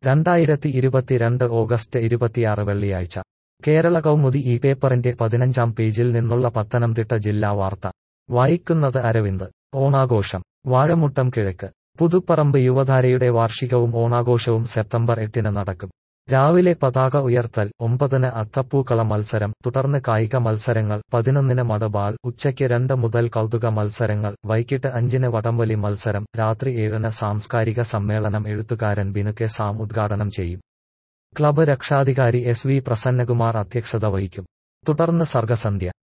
രണ്ടായിരത്തി ഇരുപത്തിരണ്ട് ഓഗസ്റ്റ് ഇരുപത്തിയാറ് വെള്ളിയാഴ്ച കേരള കൗമുദി ഈ പേപ്പറിന്റെ പതിനഞ്ചാം പേജിൽ നിന്നുള്ള പത്തനംതിട്ട ജില്ലാ വാർത്ത വായിക്കുന്നത് അരവിന്ദ് ഓണാഘോഷം വാഴമുട്ടം കിഴക്ക് പുതുപ്പറമ്പ് യുവധാരയുടെ വാർഷികവും ഓണാഘോഷവും സെപ്റ്റംബർ എട്ടിന് നടക്കും രാവിലെ പതാക ഉയർത്തൽ ഒമ്പതിന് അത്തപ്പൂക്കള മത്സരം തുടർന്ന് കായിക മത്സരങ്ങൾ പതിനൊന്നിന് മടബാൾ ഉച്ചയ്ക്ക് രണ്ട് മുതൽ കൗതുക മത്സരങ്ങൾ വൈകിട്ട് അഞ്ചിന് വടംവലി മത്സരം രാത്രി ഏഴിന് സാംസ്കാരിക സമ്മേളനം എഴുത്തുകാരൻ ബിനു കെ സാം ഉദ്ഘാടനം ചെയ്യും ക്ലബ്ബ് രക്ഷാധികാരി എസ് വി പ്രസന്നകുമാർ അധ്യക്ഷത വഹിക്കും തുടർന്ന് സർഗസന്ധ്യ